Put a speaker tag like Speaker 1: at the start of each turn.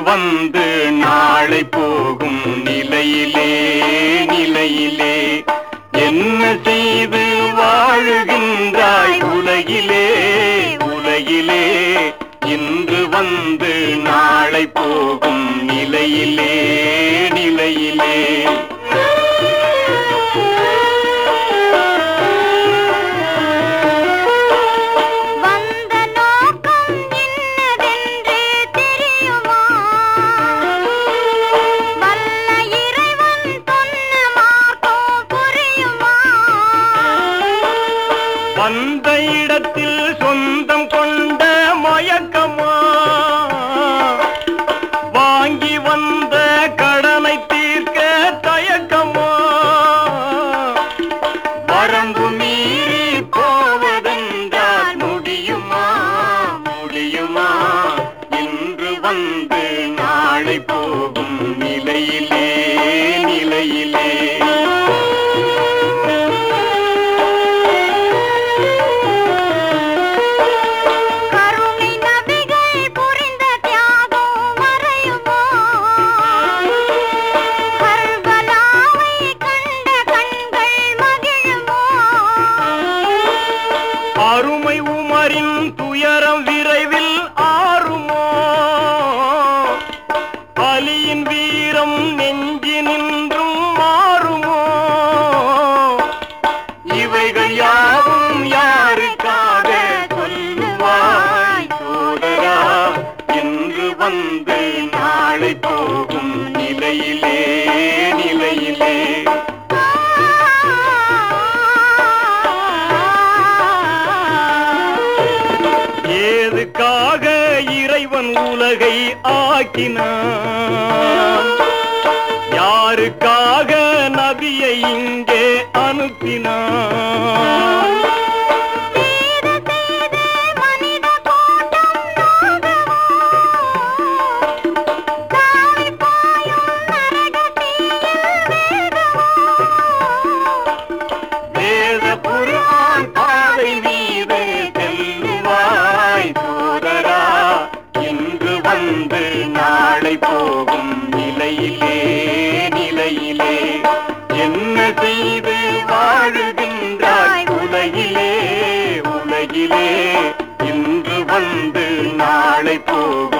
Speaker 1: வந்து நாளை போகும் நிலையிலே நிலையிலே என்ன செய்து வாழுகின்றாய் உலகிலே உலகிலே இன்று வந்து நாளை போகும் நிலையிலே நிலையிலே
Speaker 2: வந்த நோக்கம் என்னதென்று தெரியுமா வல்ல இறைவன் சொன்ன மார்க்கம் புரியுமா
Speaker 1: வந்த இடத்தில் சொந்தம் கொண்ட மயக்கமா வாங்கி வந்த கடனை தீர்க்க தயக்கமா வரம்பு மீறி போவதென்றால் முடியுமா முடியுமா இன்று வந்து நாளை போகும் நிலையிலே நிலையிலே
Speaker 2: கருணை நபிகள் புரிந்த தியாகம் மறையுமா கர்பலாவை கண்ட கண்கள் மகிழுமா
Speaker 1: அருமை உமரின் துயரம் விரைவில் ஆறுமோ அலியின் வீரம் நெஞ்சினின்றும் மாறுமோ இவைகள் யாவும் யாருக்காக சொல்லுவாய் சோதரா என்று வந்து நாளை போகும் நிலையிலே நிலையிலே ஏதுக்காக இறைவன் உலகை ஆக்கினான் யாருக்காக நபியை இங்கே அனுப்பினான்
Speaker 2: செய்து செய்து மனித கூட்டம் நோகுமோ தாவி பாயும் நரக தீயில் வேகுமோ
Speaker 1: வேத குர்ஆன் பாதை மீது செல்லுவாய் சோதரா இன்று வந்து நாளை போகும் நிலையிலே நிலையிலே என்ன செய்து வாழுகின்றாய் உலகிலே உலகிலே இன்று வந்து நாளை போகும்